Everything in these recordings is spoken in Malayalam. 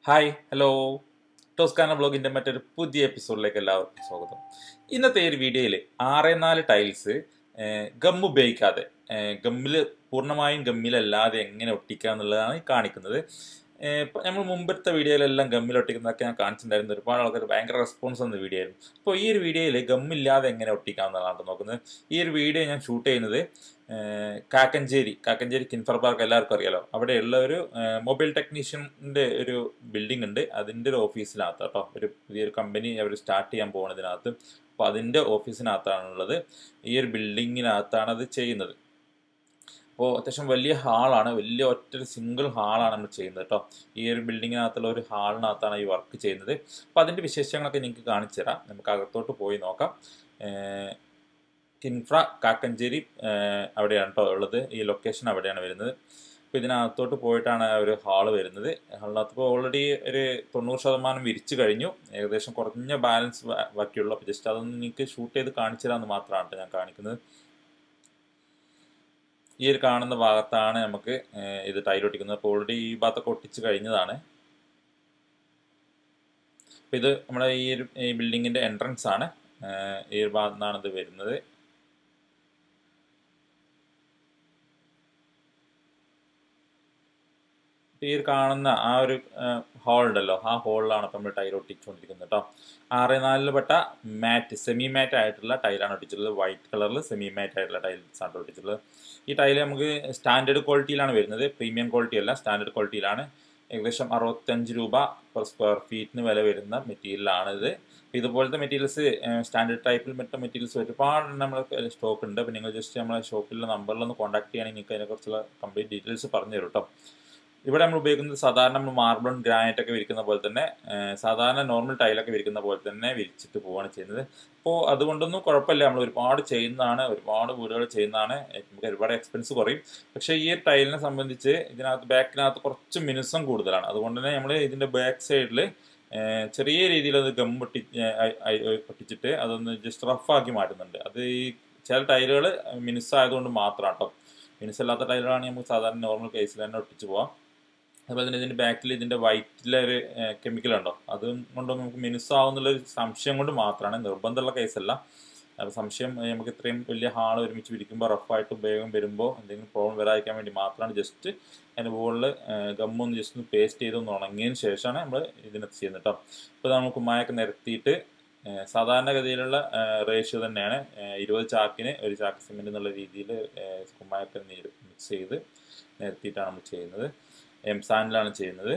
ഹായ് ഹലോ ടോസ്കാന ബ്ലോഗിൻ്റെ മറ്റൊരു പുതിയ എപ്പിസോഡിലേക്ക് എല്ലാവർക്കും സ്വാഗതം ഇന്നത്തെ ഈ ഒരു വീഡിയോയിൽ ആറ് നാല് ടൈൽസ് ഗം ഉപയോഗിക്കാതെ ഗമ്മിൽ പൂർണ്ണമായും ഗമ്മിലല്ലാതെ എങ്ങനെ ഒട്ടിക്കുക എന്നുള്ളതാണ് ഈ കാണിക്കുന്നത് നമ്മൾ മുമ്പത്തെ വീഡിയോയിലെല്ലാം ഗമ്മിൽ ഒട്ടിക്കുന്നതൊക്കെ ഞാൻ കാണിച്ചിട്ടുണ്ടായിരുന്നു ഒരുപാട് ആൾക്കാർ ഭയങ്കര റെസ്പോൺസ് വന്ന വീഡിയോ ആയിരുന്നു അപ്പോൾ ഈ ഒരു വീഡിയോയിൽ ഗമ്മില്ലാതെ എങ്ങനെ ഒട്ടിക്കാം എന്നുള്ളതാണ് നോക്കുന്നത് ഈ ഒരു വീഡിയോ ഞാൻ ഷൂട്ട് ചെയ്യുന്നത് കാക്കഞ്ചേരി കാക്കഞ്ചേരി കിൻഫർ പാർക്ക് എല്ലാവർക്കും അറിയാലോ അവിടെയുള്ള ഒരു മൊബൈൽ ടെക്നീഷ്യൻ്റെ ഒരു ബിൽഡിംഗ് ഉണ്ട് അതിൻ്റെ ഒരു ഓഫീസിനകത്ത് കേട്ടോ ഒരു പുതിയൊരു കമ്പനി അവർ സ്റ്റാർട്ട് ചെയ്യാൻ പോകുന്നതിനകത്ത് അപ്പോൾ അതിൻ്റെ ഓഫീസിനകത്താണുള്ളത് ഈ ഒരു ബിൽഡിങ്ങിനകത്താണ് അത് ചെയ്യുന്നത് അപ്പോൾ അത്യാവശ്യം വലിയ ഹാളാണ് വലിയ ഒറ്റ സിംഗിൾ ഹാളാണ് നമ്മൾ ചെയ്യുന്നത് കേട്ടോ ഈ ഒരു ബിൽഡിങ്ങിനകത്തുള്ള ഒരു ഹാളിനകത്താണ് ഈ വർക്ക് ചെയ്യുന്നത് അപ്പോൾ അതിൻ്റെ വിശേഷങ്ങളൊക്കെ നിങ്ങൾക്ക് കാണിച്ചു തരാം നമുക്ക് അകത്തോട്ട് പോയി നോക്കാം കിൻഫ്ര കാക്കഞ്ചേരി അവിടെയാണ് കേട്ടോ ഉള്ളത് ഈ ലൊക്കേഷൻ അവിടെയാണ് വരുന്നത് അപ്പോൾ ഇതിനകത്തോട്ട് പോയിട്ടാണ് ഒരു ഹാള് വരുന്നത് ഹാളിനകത്ത് ഇപ്പോൾ ഓൾറെഡി ഒരു തൊണ്ണൂറ് ശതമാനം വിരിച്ചു കഴിഞ്ഞു ഏകദേശം കുറഞ്ഞ ബാലൻസ് ബാക്കിയുള്ളൂ അപ്പോൾ ജസ്റ്റ് അതൊന്ന് നിങ്ങൾക്ക് ഷൂട്ട് ചെയ്ത് കാണിച്ചു തരാമെന്ന് മാത്രമാണ് ഞാൻ കാണിക്കുന്നത് ഈ ഒരു കാണുന്ന ഭാഗത്താണ് നമുക്ക് ഇത് ടൈൽ ഒട്ടിക്കുന്നത് അപ്പോൾ ഓൾറെഡി ഈ ഭാഗത്തൊക്കെ ഒട്ടിച്ച് കഴിഞ്ഞതാണ് അപ്പോൾ ഇത് നമ്മുടെ ഈ ഒരു ഈ ബിൽഡിങ്ങിൻ്റെ എൻട്രൻസ് ആണ് ഈ ഒരു ഭാഗത്തു നിന്നാണ് ഇത് വരുന്നത് ഈ ഒരു കാണുന്ന ആ ഒരു ഹോൾ ഉണ്ടല്ലോ ആ ഹോളിലാണ് ഇപ്പം നമ്മൾ ടൈൽ ഒട്ടിച്ചുകൊണ്ടിരിക്കുന്നത് കേട്ടോ ആറ് നാലിൽ പെട്ട മാറ്റ് സെമി മാറ്റ് ആയിട്ടുള്ള ടൈലാണ് ഒട്ടിച്ചിട്ടുള്ളത് വൈറ്റ് കളറിൽ സെമി മാറ്റ് ആയിട്ടുള്ള ടൈൽസ് ആണ് ഒട്ടിച്ചിട്ടുള്ളത് ഈ ടൈൽ നമുക്ക് സ്റ്റാൻഡേർഡ് ക്വാളിറ്റിയിലാണ് വരുന്നത് പ്രീമിയം ക്വാളിറ്റി അല്ല സ്റ്റാൻഡേർഡ് ക്വാളിറ്റിയിലാണ് ഏകദേശം അറുപത്തഞ്ച് രൂപ പെർ സ്ക്വയർ ഫീറ്റിന് വില വരുന്ന മെറ്റീരിയലാണ് ഇത് ഇതുപോലത്തെ മെറ്റീരിയൽസ് സ്റ്റാൻഡേർഡ് ടൈപ്പിൽ മറ്റ മെറ്റീരിയൽസ് ഒരുപാട് നമ്മൾ സ്റ്റോക്ക് ഉണ്ട് അപ്പോൾ നിങ്ങൾ ജസ്റ്റ് നമ്മളെ ഷോപ്പിലെ നമ്പറിലൊന്ന് കോൺടാക്ട് ചെയ്യുകയാണെങ്കിൽ നിങ്ങൾക്ക് അതിനെക്കുറിച്ചുള്ള കംപ്ലീറ്റ് ഡീറ്റെയിൽസ് പറഞ്ഞു തരും കേട്ടോ ഇവിടെ നമ്മൾ ഉപയോഗിക്കുന്നത് സാധാരണ നമ്മൾ മാർബിളും ഗ്രാനൈറ്റ് ഒക്കെ വിരിക്കുന്ന പോലെ തന്നെ സാധാരണ നോർമൽ ടൈലൊക്കെ വിരിക്കുന്ന പോലെ തന്നെ വിരിച്ചിട്ട് പോവുകയാണ് ചെയ്യുന്നത് അപ്പോൾ അതുകൊണ്ടൊന്നും കുഴപ്പമില്ല നമ്മൾ ഒരുപാട് ചെയ്യുന്നതാണ് ഒരുപാട് വീടുകൾ ചെയ്യുന്നതാണ് നമുക്ക് ഒരുപാട് എക്സ്പെൻസ് കുറയും പക്ഷേ ഈ ടൈലിനെ സംബന്ധിച്ച് ഇതിനകത്ത് ബാക്കിനകത്ത് കുറച്ച് മിനുസം കൂടുതലാണ് അതുകൊണ്ട് തന്നെ നമ്മൾ ഇതിൻ്റെ ബാക്ക് സൈഡിൽ ചെറിയ രീതിയിൽ അത് ഗം ഒട്ടി ഒട്ടിച്ചിട്ട് അതൊന്ന് ജസ്റ്റ് റഫാക്കി മാറ്റുന്നുണ്ട് അത് ഈ ചില ടൈലുകൾ മിനുസായതുകൊണ്ട് മാത്രം കേട്ടോ മിനുസല്ലാത്ത ടൈലുകളാണെങ്കിൽ നമുക്ക് സാധാരണ നോർമൽ കേസിൽ തന്നെ ഒട്ടിച്ച് പോവാം അതുപോലെ തന്നെ ഇതിൻ്റെ ബാക്കിൽ ഇതിൻ്റെ വൈറ്റിലെ ഒരു കെമിക്കൽ ഉണ്ടോ അതും കൊണ്ട് നമുക്ക് മിനുസാവുന്നുള്ളൊരു സംശയം കൊണ്ട് മാത്രമാണ് നിർബന്ധമുള്ള കേസല്ല അപ്പോൾ സംശയം നമുക്ക് ഇത്രയും വലിയ ഹാൾ ഒരുമിച്ച് വിരിക്കുമ്പോൾ റഫായിട്ട് ഉപയോഗം വരുമ്പോൾ എന്തെങ്കിലും പ്രോബ്ലം വരാതിരിക്കാൻ വേണ്ടി മാത്രമാണ് ജസ്റ്റ് അതിൻ്റെ മുകളിൽ ഗമ്മൊന്ന് ജസ്റ്റ് ഒന്ന് പേസ്റ്റ് ചെയ്തൊന്ന് ഉണങ്ങിയതിന് ശേഷമാണ് നമ്മൾ ഇതിനകത്ത് ചെയ്യുന്നത് കേട്ടോ ഇപ്പോൾ നമ്മൾ കുമ്മായൊക്കെ നിരത്തിയിട്ട് സാധാരണഗതിയിലുള്ള റേഷ്യോ തന്നെയാണ് ഇരുപത് ചാക്കിന് ഒരു ചാക്ക് സിമെൻറ്റ് എന്നുള്ള രീതിയിൽ കുമ്മായൊക്കെ മിക്സ് ചെയ്ത് നിരത്തിയിട്ടാണ് നമ്മൾ ചെയ്യുന്നത് എം സാൻഡിലാണ് ചെയ്യുന്നത്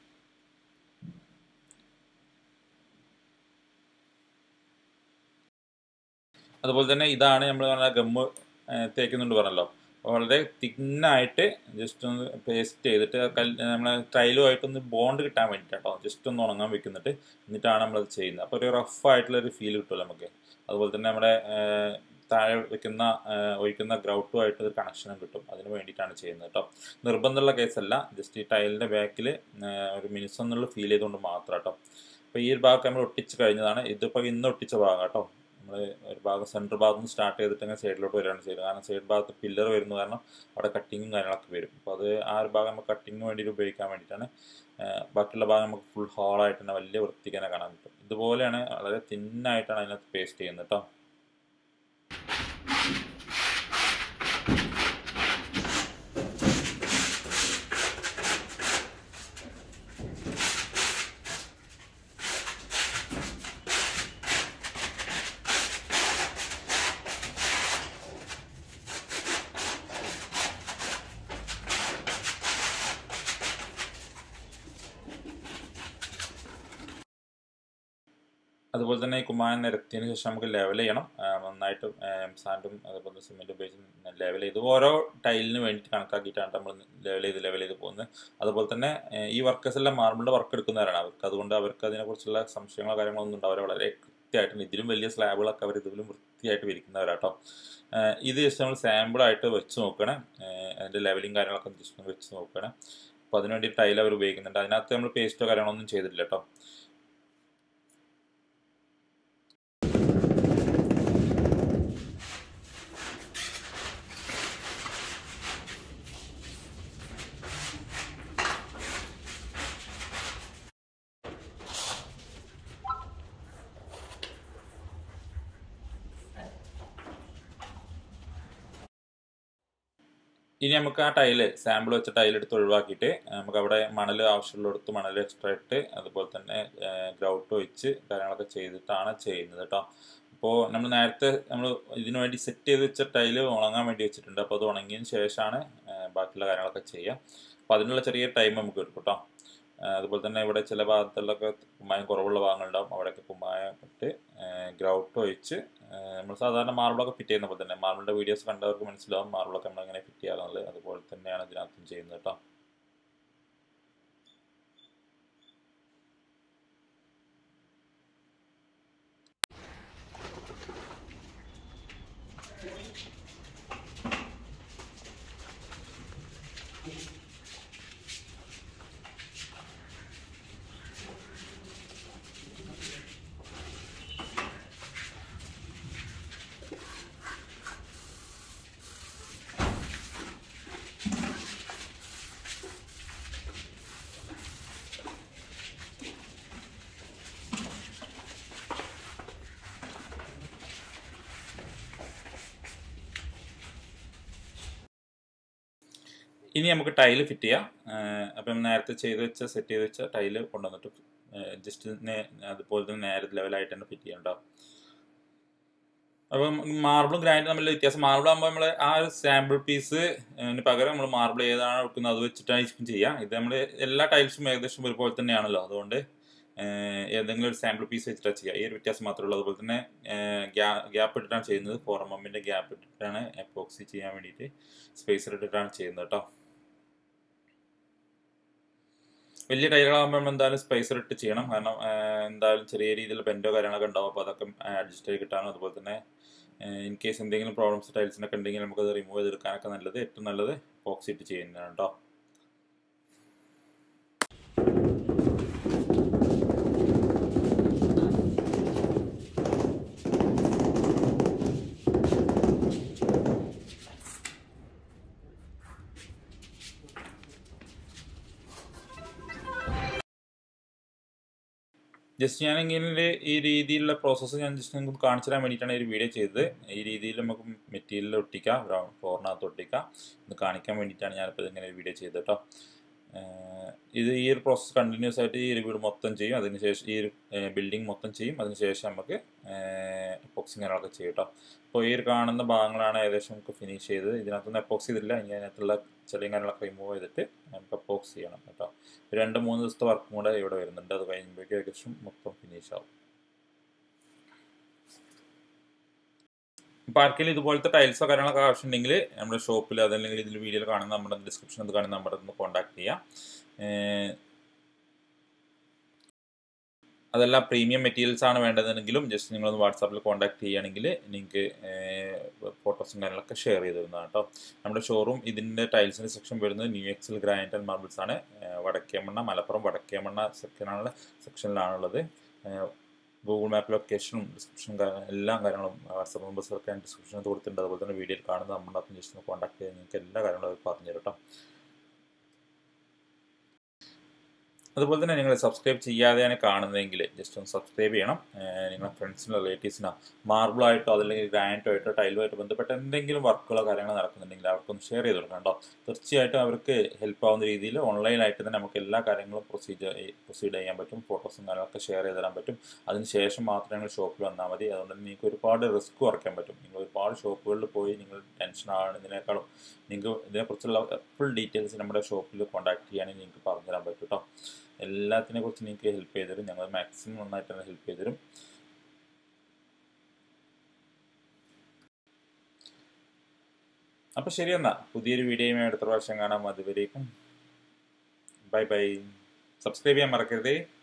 അതുപോലെ തന്നെ ഇതാണ് നമ്മൾ പറഞ്ഞ ഗമ്മ് തേക്കുന്നുണ്ട് പറഞ്ഞല്ലോ വളരെ തിന്നായിട്ട് ജസ്റ്റ് ഒന്ന് പേസ്റ്റ് ചെയ്തിട്ട് നമ്മളെ ടൈലുമായിട്ടൊന്ന് ബോണ്ട് കിട്ടാൻ വേണ്ടിയിട്ടോ ജസ്റ്റ് ഒന്ന് ഉണങ്ങാൻ വെക്കുന്നിട്ട് എന്നിട്ടാണ് നമ്മളത് ചെയ്യുന്നത് അപ്പോൾ ഒരു റഫ് ആയിട്ടുള്ള ഒരു ഫീൽ കിട്ടുമല്ലോ നമുക്ക് അതുപോലെ തന്നെ നമ്മുടെ താഴെ വെക്കുന്ന ഒഴിക്കുന്ന ഗ്രൗട്ടുമായിട്ട് ഒരു കണക്ഷനും കിട്ടും അതിന് വേണ്ടിയിട്ടാണ് ചെയ്യുന്നത് കേട്ടോ നിർബന്ധമുള്ള കേസല്ല ജസ്റ്റ് ഈ ടൈലിൻ്റെ ബാക്കിൽ ഒരു മിനുസം എന്നുള്ള ഫീൽ ചെയ്തുകൊണ്ട് മാത്രം കേട്ടോ അപ്പോൾ ഈ ഒരു ഭാഗം നമ്മൾ ഒട്ടിച്ച് കഴിഞ്ഞതാണ് ഇതിപ്പോൾ ഇന്ന് ഒട്ടിച്ച ഭാഗം കേട്ടോ നമ്മൾ ഒരു ഭാഗം സെൻറ്റർ ഭാഗത്ത് നിന്ന് സ്റ്റാർട്ട് ചെയ്തിട്ട് അങ്ങനെ സൈഡിലോട്ട് വരികയാണ് ചെയ്യുന്നത് കാരണം സൈഡ് ഭാഗത്ത് പില്ലർ വരുന്നത് കാരണം അവിടെ കട്ടിങ്ങും കാര്യങ്ങളൊക്കെ വരും അപ്പോൾ അത് ആ ഒരു ഭാഗം നമുക്ക് കട്ടിങ്ങിന് വേണ്ടിയിട്ട് ഉപയോഗിക്കാൻ വേണ്ടിയിട്ടാണ് ബാക്കിയുള്ള ഭാഗം നമുക്ക് ഫുൾ ഹോളായിട്ട് തന്നെ വലിയ വൃത്തിക്ക് തന്നെ കാണാൻ പറ്റും ഇതുപോലെയാണ് വളരെ തിന്നായിട്ടാണ് അതിനകത്ത് പേസ്റ്റ് ചെയ്യുന്നത് കേട്ടോ അതുപോലെ തന്നെ ഈ കുമ്മായം നിരത്തിയതിന് ശേഷം നമുക്ക് ലെവൽ ചെയ്യണം നന്നായിട്ട് സാൻഡും അതുപോലെ സിമെൻറ്റ് ഉപയോഗിച്ച് ലെവൽ ചെയ്ത് ഓരോ ടൈലിന് വേണ്ടിയിട്ട് കണക്കാക്കിയിട്ടാണ് നമ്മൾ ലെവൽ ചെയ്ത് ലെവൽ ചെയ്ത് പോകുന്നത് അതുപോലെ തന്നെ ഈ വർക്കേഴ്സ് എല്ലാം മാർബിളിൻ്റെ വർക്ക് എടുക്കുന്നവരാണ് അവർക്ക് അതുകൊണ്ട് അവർക്ക് അതിനെക്കുറിച്ചുള്ള സംശയങ്ങളോ കാര്യങ്ങളൊന്നും ഉണ്ടാവും വളരെ കൃത്യമായിട്ട് ഇതിലും വലിയ സ്ലാബുകളൊക്കെ അവർ ഇതിലും വൃത്തിയായിട്ട് വിരിക്കുന്നവരാട്ടോ ഇത് ജസ്റ്റ് നമ്മൾ സാമ്പിളായിട്ട് വെച്ച് നോക്കണേ അതിൻ്റെ ലെവലിങ് കാര്യങ്ങളൊക്കെ ജസ്റ്റ് വെച്ച് നോക്കണേ അപ്പോൾ അതിനുവേണ്ടി ടൈൽ അവർ ഉപയോഗിക്കുന്നുണ്ട് അതിനകത്ത് നമ്മൾ പേസ്റ്റോ കാര്യങ്ങളൊന്നും ചെയ്തിട്ടില്ല കേട്ടോ ഇനി നമുക്ക് ആ ടൈല് സാമ്പിൾ വെച്ച ടൈൽ എടുത്ത് ഒഴിവാക്കിയിട്ട് നമുക്ക് അവിടെ മണൽ ആവശ്യമുള്ളിടത്ത് മണൽ എക്സ്ട്രാ ഇട്ട് അതുപോലെ തന്നെ ഗ്രൗട്ട് ഒഴിച്ച് കാര്യങ്ങളൊക്കെ ചെയ്തിട്ടാണ് ചെയ്യുന്നത് കേട്ടോ അപ്പോൾ നമ്മൾ നേരത്തെ നമ്മൾ ഇതിനു വേണ്ടി സെറ്റ് ചെയ്ത് വെച്ച ടൈല് ഉണങ്ങാൻ വേണ്ടി വെച്ചിട്ടുണ്ട് അപ്പോൾ അത് ഉണങ്ങിയതിന് ശേഷമാണ് ബാക്കിയുള്ള കാര്യങ്ങളൊക്കെ ചെയ്യുക അപ്പോൾ അതിനുള്ള ചെറിയ ടൈം നമുക്ക് എടുക്കും കേട്ടോ അതുപോലെ തന്നെ ഇവിടെ ചില ഭാഗത്തുള്ളൊക്കെ കുമ്മായം കുറവുള്ള ഭാഗങ്ങളുണ്ടാവും അവിടെയൊക്കെ കുമ്മായം ഇട്ട് ഗ്രൗട്ട് ഒഴിച്ച് നമ്മൾ സാധാരണ മാർബിളൊക്കെ ഫിറ്റ് ചെയ്യുന്ന പോലെ തന്നെ മാർബിളിൻ്റെ വീഡിയോസ് കണ്ടവർക്ക് മനസ്സിലാവും മാർബിളൊക്കെ നമ്മൾ എങ്ങനെ ഫിറ്റ് ചെയ്യാറുള്ളത് അതുപോലെ തന്നെയാണ് ഇതിനകത്തും ചെയ്യുന്നത് കേട്ടോ ഇനി നമുക്ക് ടൈല് ഫിറ്റ് ചെയ്യാം അപ്പം നേരത്തെ ചെയ്ത് വെച്ച സെറ്റ് ചെയ്ത് വെച്ച ടൈല് കൊണ്ടുവന്നിട്ട് ജസ്റ്റ് അതുപോലെ തന്നെ നേരെ ലെവലായിട്ട് തന്നെ ഫിറ്റ് ചെയ്യണ്ടോ അപ്പം മാർബിളും ഗ്രാൻഡും തമ്മിലുള്ള വ്യത്യാസം മാർബിൾ ആകുമ്പോൾ നമ്മൾ ആ ഒരു സാമ്പിൾ പീസ് പകരം നമ്മൾ മാർബിൾ ഏതാണ് എടുക്കുന്നത് അത് വെച്ചിട്ടാണ് ചെയ്യാം ഇത് നമ്മൾ എല്ലാ ടൈൽസും ഏകദേശം ഒരുപോലെ തന്നെയാണല്ലോ അതുകൊണ്ട് ഏതെങ്കിലും ഒരു സാമ്പിൾ പീസ് വെച്ചിട്ടാണ് ചെയ്യുക ഈ ഒരു വ്യത്യാസം മാത്രമേ ഉള്ളൂ അതുപോലെ തന്നെ ഗ്യാപ്പ് ഇട്ടിട്ടാണ് ചെയ്യുന്നത് ഫോർ എം എമ്മിൻ്റെ ഗ്യാപ്പ് ഇട്ടിട്ടാണ് എപ്പോക്സി ചെയ്യാൻ വേണ്ടിയിട്ട് സ്പേസർ ഇട്ടിട്ടാണ് ചെയ്യുന്നത് കേട്ടോ വലിയ ടൈലുകളാകുമ്പോൾ നമ്മൾ എന്തായാലും സ്പേസർ ഇട്ട് ചെയ്യണം കാരണം എന്തായാലും ചെറിയ രീതിയിൽ ബെൻഡോ കാര്യങ്ങളൊക്കെ ഉണ്ടാവും അപ്പോൾ അതൊക്കെ അഡ്ജസ്റ്റ് ചെയ്ത് കിട്ടാനും അതുപോലെ തന്നെ ഇൻ കേസ് എന്തെങ്കിലും പ്രോബ്ലംസ് ടൈൽസിനൊക്കെ ഉണ്ടെങ്കിൽ നമുക്കത് റിമൂവ് ചെയ്തെടുക്കാനൊക്കെ നല്ലത് ഏറ്റവും നല്ലത് ബോക്സ് ഇട്ട് ചെയ്യുന്നതാണ് കേട്ടോ ജസ്റ്റ് ഞാൻ ഇങ്ങനെ ഈ രീതിയിലുള്ള പ്രോസസ്സ് ഞാൻ ജസ്റ്റ് നിങ്ങൾക്ക് കാണിച്ചു തരാൻ വേണ്ടിയിട്ടാണ് ഈ വീഡിയോ ചെയ്തത് ഈ രീതിയിൽ നമുക്ക് മെറ്റീരിയൽ ഒട്ടിക്കാം ഗ്രൗണ്ട് ഫ്ലോറിനകത്ത് ഒട്ടിക്കാം ഇത് കാണിക്കാൻ വേണ്ടിയിട്ടാണ് ഞാനിപ്പോൾ ഇങ്ങനെ ഒരു വീഡിയോ ചെയ്തത് കേട്ടോ ഇത് ഈ ഒരു പ്രോസസ്സ് കണ്ടിന്യൂസ് ആയിട്ട് ഈ ഒരു വീട് മൊത്തം ചെയ്യും അതിനുശേഷം ഈ ഒരു ബിൽഡിംഗ് മൊത്തം ചെയ്യും അതിനുശേഷം നമുക്ക് എപ്പോക്സിങ് കാര്യങ്ങളൊക്കെ ചെയ്യും കേട്ടോ അപ്പോൾ ഈ ഒരു കാണുന്ന ഭാഗങ്ങളാണ് ഏകദേശം നമുക്ക് ഫിനിഷ് ചെയ്ത് ഇതിനകത്തൊന്നും എപ്പോക്സ് ചെയ്തില്ല ഇനി അതിനകത്തുള്ള ചെളിയും കാര്യങ്ങളൊക്കെ റിമൂവ് ചെയ്തിട്ട് നമുക്ക് എപ്പോക്സ് ചെയ്യണം കേട്ടോ രണ്ട് മൂന്ന് ദിവസത്തെ വർക്കും കൂടെ ഇവിടെ വരുന്നുണ്ട് അത് കഴിയുമ്പോഴേക്കും ഏകദേശം മൊത്തം ഫിനിഷ് ആവും ഇപ്പോൾ ആർക്കെങ്കിലും ഇതുപോലത്തെ ടൈൽസോ കാര്യങ്ങളൊക്കെ ആവശ്യമുണ്ടെങ്കിൽ നമ്മുടെ ഷോപ്പിൽ അതല്ലെങ്കിൽ ഇതിൽ വീഡിയോയിൽ കാണുന്ന നമ്മുടെ ഡിസ്ക്രിപ്ഷനിൽ കാണുന്ന നമ്പറിൽ നിന്ന് കോൺടാക്ട് ചെയ്യാം അതല്ല പ്രീമിയം മെറ്റീരിയൽസ് ആണ് വേണ്ടതെങ്കിലും ജസ്റ്റ് നിങ്ങളൊന്ന് വാട്സാപ്പിൽ കോൺടാക്ട് ചെയ്യുകയാണെങ്കിൽ നിങ്ങൾക്ക് ഫോട്ടോസും കാര്യങ്ങളൊക്കെ ഷെയർ ചെയ്ത് തരുന്നതാണ് കേട്ടോ നമ്മുടെ ഷോറൂം ഇതിൻ്റെ ടൈൽസിൻ്റെ സെക്ഷൻ വരുന്നത് new Excel granite and marbles ആണ് വടക്കേമണ്ണ മലപ്പുറം വടക്കേമണ്ണ സെക്ഷനാണ് സെക്ഷനിലാണുള്ളത് ഗൂഗിൾ മാപ്പ് ലൊക്കേഷനും ഡിസ്ക്രിപ്ഷനും എല്ലാ കാര്യങ്ങളും വാട്സപ്പ് നമ്പേഴ്സൊക്കെ ഞാൻ ഡിസ്ക്രിപ്ഷനിൽ കൊടുത്തിട്ടുണ്ട് അതുപോലെ തന്നെ വീഡിയോയിൽ കാണുന്ന നമ്മുടെ അപ്പം ജസ്റ്റ് ഒന്ന് കോൺടാക്ട് ചെയ്ത് നിങ്ങൾക്ക് എല്ലാ കാര്യങ്ങളും അവർ പറഞ്ഞു തരും കേട്ടോ അതുപോലെ തന്നെ നിങ്ങൾ സബ്സ്ക്രൈബ് ചെയ്യാതെയാണ് കാണുന്നതെങ്കിൽ ജസ്റ്റ് ഒന്ന് സബ്സ്ക്രൈബ് ചെയ്യണം നിങ്ങളുടെ ഫ്രണ്ട്സിനോ റിലേറ്റീവ്സിനോ മാർബിളായിട്ടോ അതല്ലെങ്കിൽ ഗ്രാനൈറ്റോ ആയിട്ടോ ടൈലുമായിട്ട് ബന്ധപ്പെട്ട എന്തെങ്കിലും വർക്കുകളോ കാര്യങ്ങളോ നടക്കുന്നുണ്ടെങ്കിൽ അവർക്കൊന്ന് ഷെയർ ചെയ്ത് കൊടുക്കണം കേട്ടോ തീർച്ചയായിട്ടും അവർക്ക് ഹെൽപ്പ് ആവുന്ന രീതിയിൽ ഓൺലൈനായിട്ട് തന്നെ നമുക്ക് എല്ലാ കാര്യങ്ങളും പ്രൊസീജിയർ പ്രൊസീഡ് ചെയ്യാൻ പറ്റും ഫോട്ടോസും കാര്യങ്ങളൊക്കെ ഷെയർ ചെയ്ത് തരാൻ പറ്റും അതിന് ശേഷം മാത്രമേ നിങ്ങൾ ഷോപ്പിൽ വന്നാൽ മതി അതുകൊണ്ട് നിങ്ങൾക്ക് ഒരുപാട് റിസ്ക് കുറയ്ക്കാൻ പറ്റും നിങ്ങൾ ഒരുപാട് ഷോപ്പുകളിൽ പോയി നിങ്ങൾ ടെൻഷൻ ആവുന്നതിനേക്കാളും നിങ്ങൾക്ക് ഇതിനെക്കുറിച്ചുള്ള ഫുൾ ഡീറ്റെയിൽസ് നമ്മുടെ ഷോപ്പിൽ കോൺടാക്ട് ചെയ്യാനും നിങ്ങൾക്ക് പറഞ്ഞു തരാൻ പറ്റും കേട്ടോ എല്ലാത്തിനെ കുറിച്ച് നിങ്ങൾക്ക് ഹെൽപ്പ് ചെയ്ത് തരും ഞങ്ങൾ മാക്സിമം നന്നായിട്ട് തന്നെ ഹെൽപ്പ് ചെയ്ത് തരും അപ്പോൾ ശരി എന്നാ പുതിയൊരു വീഡിയോയുമായി അടുത്ത പ്രാവശ്യം കാണാം അതുവരേക്കും ബൈ ബൈ സബ്സ്ക്രൈബ് ചെയ്യാൻ മറക്കരുതേ